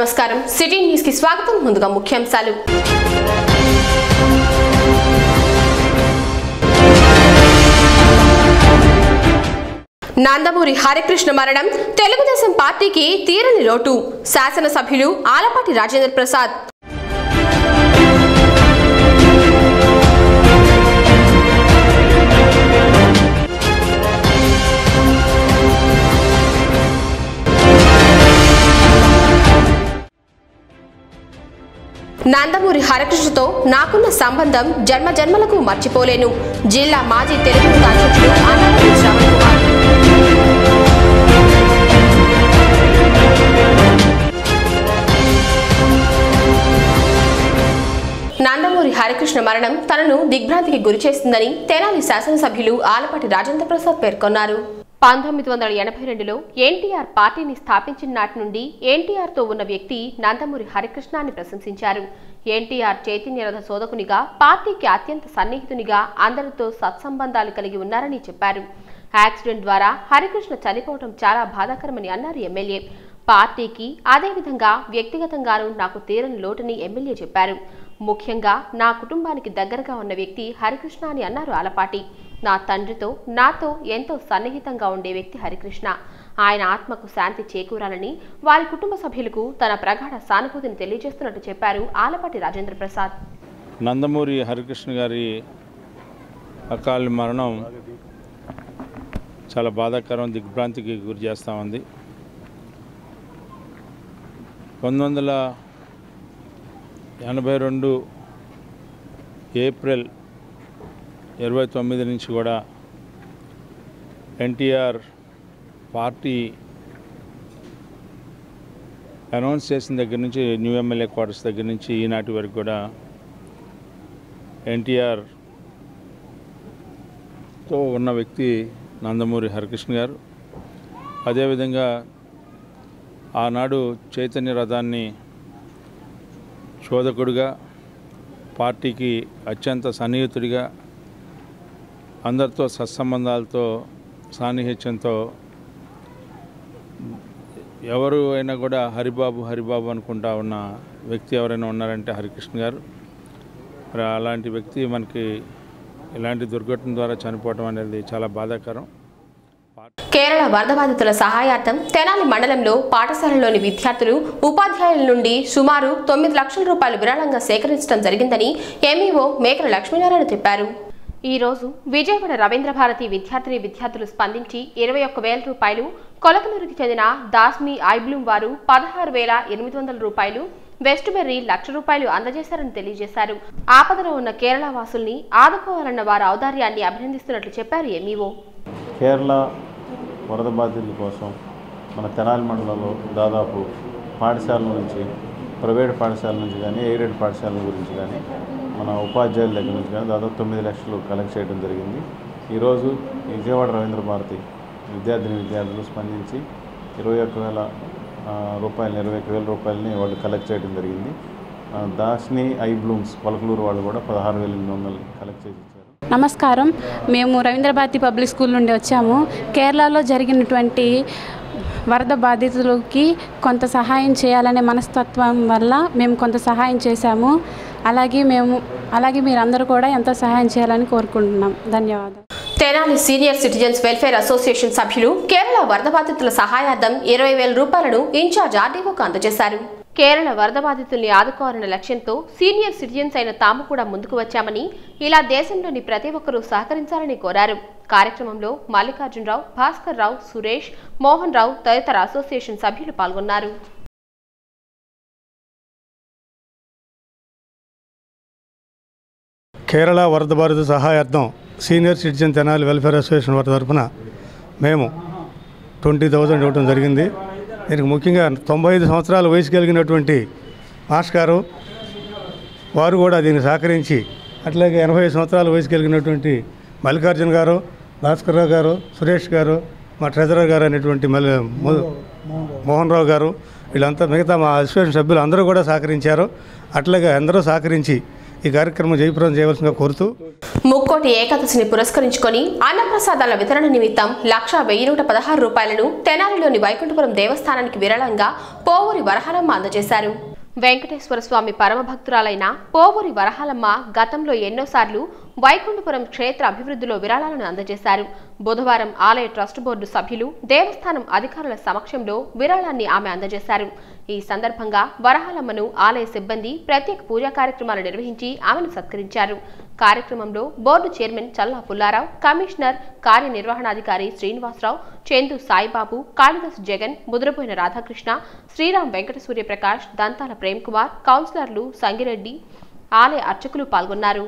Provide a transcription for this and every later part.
నమస్కారం city news కి స్వాగతం ముందుగా ముఖ్యాంశాలు నందమూరి హరికృష్ణ మరణం తెలుగుదేశం పార్టీకి తీరని లోటు శాసనసభ్యులు ఆలపాటి రాజేంద్ర ప్రసాద్ నందమూరి హరికృష్ణతో నాకున్న సంబంధం జన్మ జన్మలకు మర్చిపోలేను జిల్లా మాజీ తెలుగు అధ్యక్షుడు అన్నవరం శ్రవణ్ కుమార్ నందమూరి హరికృష్ణ మరణం తనను దిగ్భ్రాంతికి గురిచేస్తుందని తెనాలి శాసనసభ్యులు ఆలపాటి రాజేంద్ర ప్రసాద్ పేర్కొన్నారు పంతొమ్మిది వందల ఎనభై రెండులో ఎన్టీఆర్ పార్టీని స్థాపించిన నాటి నుండి ఎన్టీఆర్ తో ఉన్న వ్యక్తి నందమూరి హరికృష్ణాన్ని ప్రశంసించారు ఎన్టీఆర్ చైతన్యరథ శోధకునిగా పార్టీకి అత్యంత సన్నిహితునిగా అందరితో సత్సంబంధాలు కలిగి ఉన్నారని చెప్పారు యాక్సిడెంట్ ద్వారా హరికృష్ణ చనిపోవడం చాలా బాధాకరమని అన్నారు ఎమ్మెల్యే పార్టీకి అదేవిధంగా వ్యక్తిగతంగానూ నాకు తీరని లోటుని ఎమ్మెల్యే చెప్పారు ముఖ్యంగా నా కుటుంబానికి దగ్గరగా ఉన్న వ్యక్తి హరికృష్ణ అని అన్నారు ఆలపాటి నా తండ్రితో నాతో ఎంతో సన్నిహితంగా ఉండే వ్యక్తి హరికృష్ణ ఆయన ఆత్మకు శాంతి చేకూరాలని వారి కుటుంబ సభ్యులకు తన ప్రగాఢ సానుభూతిని తెలియజేస్తున్నట్టు చెప్పారు ఆలపాటి రాజేంద్ర ప్రసాద్ నందమూరి హరికృష్ణ గారి అకాల మరణం చాలా బాధాకరం దిగ్భ్రాంతికి గురి చేస్తూ ఉంది పంతొమ్మిది వందల ఎనభై రెండు ఏప్రిల్ ఇరవై తొమ్మిది నుంచి కూడా ఎన్టీఆర్ పార్టీ అనౌన్స్ చేసిన దగ్గర నుంచి న్యూ ఎమ్మెల్యే క్వార్టర్స్ దగ్గర నుంచి ఈనాటి వరకు కూడా ఎన్టీఆర్ తో ఉన్న వ్యక్తి నందమూరి హరికృష్ణ గారు అదేవిధంగా ఆనాడు చైతన్య రథాన్ని శోధకుడిగా పార్టీకి అత్యంత సన్నిహితుడిగా అందరితో సత్సంబంధాలతో సాన్నిహిత్యంతో ఎవరు అయినా కూడా హరిబాబు హరిబాబు అనుకుంటా ఉన్న వ్యక్తి ఎవరైనా ఉన్నారంటే హరికృష్ణ గారు మరి అలాంటి వ్యక్తి మనకి ఇలాంటి దుర్ఘటన ద్వారా చనిపోవడం అనేది చాలా బాధాకరం కేరళ వరద బాధితుల సహాయార్థం తెనాలి మండలంలో పాఠశాలలోని విద్యార్థులు ఉపాధ్యాయుల నుండి సుమారు తొమ్మిది లక్షల రూపాయలు విరాళంగా సేకరించడం జరిగిందని ఎంఈఓ మేకల లక్ష్మీనారాయణ చెప్పారు ఈ రోజు విజయవాడ రవీంద్ర భారతి విద్యార్థిని విద్యార్థులు స్పందించి ఇరవై ఒక్క వేల రూపాయలు కొలకలూరుకి చెందిన దాస్మి ఐబ్లూమ్ వారు పదహారు వేల ఎనిమిది వందల రూపాయలు వెస్ట్ బెర్రీ లక్ష రూపాయలు అందజేశారని తెలియజేశారు ఆపదలో ఉన్న కేరళ వాసుల్ని ఆదుకోవాలన్న వారి ఔదార్యాన్ని అభినందిస్తున్నట్లు చెప్పారు ఎంఈఓ కేరళ వరద బాధితుల కోసం మన తెనాలి మండలంలో దాదాపు పాఠశాలల నుంచి ప్రైవేట్ పాఠశాల నుంచి కానీ ఎయిడెడ్ పాఠశాలల గురించి కానీ మన ఉపాధ్యాయుల దగ్గర నుంచి కానీ దాదాపు తొమ్మిది లక్షలు కలెక్ట్ చేయడం జరిగింది ఈరోజు విజయవాడ రవీంద్ర భారతి విద్యార్థిని విద్యార్థులు స్పందించి ఇరవై ఒక్క వేల ఆ, రూపాయలు ఇరవై ఒక్క వేల రూపాయలని వాళ్ళు కలెక్ట్ చేయడం జరిగింది ఆ, దాస్ని ఐ బ్లూమ్స్ పలకలూరు వాళ్ళు కూడా పదహారు వేల ఎనిమిది వందలు కలెక్ట్ చేసి ఇచ్చారు నమస్కారం మేము రవీంద్ర భారతి పబ్లిక్ స్కూల్ నుండి వచ్చాము కేరళలో జరిగినటువంటి వరద బాధితులకి కొంత సహాయం చేయాలనే మనస్తత్వం వల్ల మేము కొంత సహాయం చేశాము అలాగే మేము అలాగే మీరందరూ కూడా ఎంతో సహాయం చేయాలని కోరుకుంటున్నాం ధన్యవాదాలు Tenali senior citizens welfare association సభ్యులు కేరళ వరద బాధితుల సహాయార్థం ఇరవై వేల రూపాయలను ఇన్ఛార్జ్ ఆర్డీఓకు అందజేశారు కేరళ వరద బాధితుల్ని ఆదుకోవాలన్న లక్ష్యంతో సీనియర్ సిటిజన్స్ అయిన తాము కూడా ముందుకు వచ్చామని ఇలా దేశంలోని ప్రతి ఒక్కరూ సహకరించాలని కోరారు కార్యక్రమంలో మల్లికార్జునరావు భాస్కర్ రావు సురేష్ మోహన్ రావు తదితర అసోసియేషన్ సభ్యులు పాల్గొన్నారు కేరళ వరద బాధిత సహాయార్థం senior citizen Tenali welfare association వారి తరఫున మేము ట్వంటీ థౌజండ్ ఇవ్వడం జరిగింది దీనికి ముఖ్యంగా తొంభై ఐదు సంవత్సరాల వయసు కలిగినటువంటి మాస్ గారు వారు కూడా దీన్ని సహకరించి అట్లాగే ఎనభై ఐదు సంవత్సరాల వయసు కలిగినటువంటి మల్లికార్జున గారు భాస్కర్రావు గారు సురేష్ గారు మా ట్రెజరర్ గారు అనేటువంటి మల్లి మో- మోహన్ రావు గారు వీళ్ళంతా మిగతా మా అసోసియేషన్ సభ్యులు అందరూ కూడా సహకరించారు అట్లాగే అందరూ సహకరించి ఈ కార్యక్రమం జయప్రదం చేయవలసిందిగా కోరుతూ ముక్కోటి ఏకాదశిని పురస్కరించుకొని అన్నప్రసాదాల వితరణ నిమిత్తం లక్ష వెయ్యి నూట పదహారు రూపాయలను తెనాలిలోని వైకుంఠపురం దేవస్థానానికి విరాళంగా పోవూరి వరహాలమ్మ అందజేశారు వెంకటేశ్వర స్వామి పరమభక్తురాలైన పోవూరి వరహాలమ్మ గతంలో ఎన్నోసార్లు వైకుంఠపురం క్షేత్ర అభివృద్ధిలో విరాళాలను అందజేశారు బుధవారం ఆలయ ట్రస్ట్ బోర్డు సభ్యులు దేవస్థానం అధికారుల సమక్షంలో విరాళాన్ని ఆమె అందజేశారు ఈ సందర్భంగా వరహాలమ్మను ఆలయ సిబ్బంది ప్రత్యేక పూజా కార్యక్రమాలు నిర్వహించి ఆమెను సత్కరించారు కార్యక్రమంలో board chairman Challa Pullarao commissioner కార్యనిర్వహణాధికారి శ్రీనివాసరావు చందు సాయిబాబు కాళిదాస్ జగన్ ముద్రపోయిన రాధాకృష్ణ శ్రీరామ్ వెంకట సూర్యప్రకాష్ దంతాల ప్రేమ్ కుమార్ కౌన్సిలర్లు సంగిరెడ్డి ఆలయ అర్చకులు పాల్గొన్నారు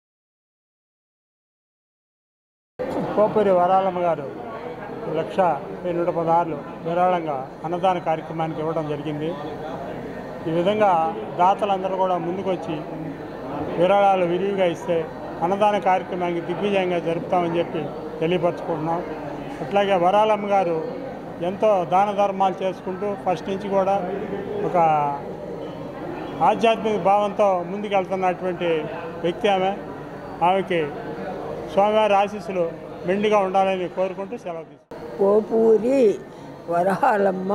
పోపూరి వరాలమ్మ గారు లక్ష వెయ్యి నూట పదహారులు విరాళంగా అన్నదాన కార్యక్రమానికి ఇవ్వడం జరిగింది ఈ విధంగా దాతలందరూ కూడా ముందుకొచ్చి విరాళాలు విరివిగా ఇస్తే అన్నదాన కార్యక్రమానికి దిగ్విజయంగా జరుపుతామని చెప్పి తెలియపరచుకుంటున్నాం అట్లాగే వరాలమ్మ గారు ఎంతో దాన ధర్మాలు చేసుకుంటూ ఫస్ట్ నుంచి కూడా ఒక ఆధ్యాత్మిక భావంతో ముందుకెళ్తున్నటువంటి వ్యక్తి ఆమె ఆమెకి స్వామివారి ఆశీస్సులు మెండుగా ఉండాలని కోరుకుంటూ సెలవు తీసుకుంటాం పోపూరి వరహాలమ్మ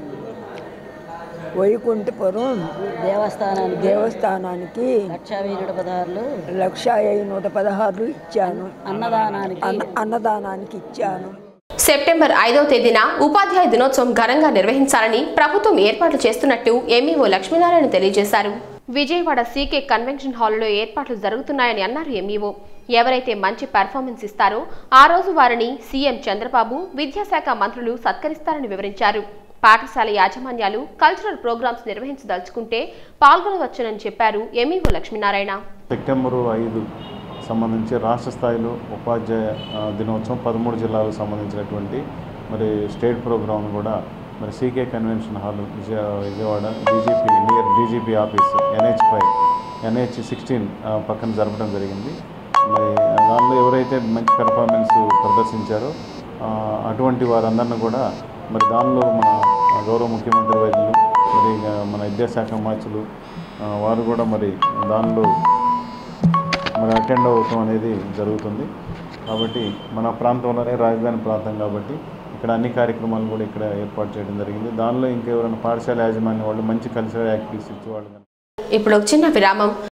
వైకుంఠపురం దేవస్థానానికి దేవస్థానానికి లక్ష వెయ్యి నూట పదహారులు లక్ష ఐదు నూట పదహారు ఇచ్చాను అన్నదానానికి అన్న అన్నదానానికి ఇచ్చాను సెప్టెంబర్ ఐదవ తేదీన ఉపాధ్యాయ దినోత్సవం ఘనంగా నిర్వహించాలని ప్రభుత్వం ఏర్పాట్లు చేస్తున్నట్టు ఎంఈఓ లక్ష్మీనారాయణ తెలియజేశారు విజయవాడ సీకే కన్వెన్షన్ హాల్లో ఏర్పాట్లు జరుగుతున్నాయని అన్నారు ఎంఈఓ ఎవరైతే మంచి పెర్ఫార్మెన్స్ ఇస్తారో ఆ రోజు వారిని సీఎం చంద్రబాబు విద్యాశాఖ మంత్రులు సత్కరిస్తారని వివరించారు పాఠశాల యాజమాన్యాలు కల్చరల్ ప్రోగ్రామ్స్ నిర్వహించదలుచుకుంటే పాల్గొనవచ్చునని చెప్పారు ఎంఈఓ లక్ష్మీనారాయణ సెప్టెంబరు ఐదు సంబంధించి రాష్ట్ర స్థాయిలో ఉపాధ్యాయ ఆ, దినోత్సవం పదమూడు జిల్లాలకు సంబంధించినటువంటి మరి స్టేట్ ప్రోగ్రామ్ కూడా మరి CK convention hall Vijaya Vijayawada DGP near DGP office NH five NH sixteen పక్కన జరపడం జరిగింది మరి దానిలో ఎవరైతే మంచి పెర్ఫార్మెన్స్ ప్రదర్శించారో ఆ, అటువంటి వారందరిని కూడా మరి దానిలో మన గౌరవ ముఖ్యమంత్రి వైద్యులు మరి ఆ, మన విద్యాశాఖ మార్చులు ఆ, వారు కూడా మరి దానిలో మరి అటెండ్ అవటం అనేది జరుగుతుంది కాబట్టి మన ప్రాంతంలోనే రాజధాని ప్రాంతం కాబట్టి ఇక్కడ అన్ని కార్యక్రమాలు కూడా ఇక్కడ ఏర్పాటు చేయడం జరిగింది దానిలో ఇంకెవరైనా పాఠశాల యాజమాన్యం వాళ్ళు మంచి కల్చరల్ యాక్టివిటీస్ ఇచ్చేవాళ్ళు కనుక ఇప్పుడు ఒక చిన్న విరామం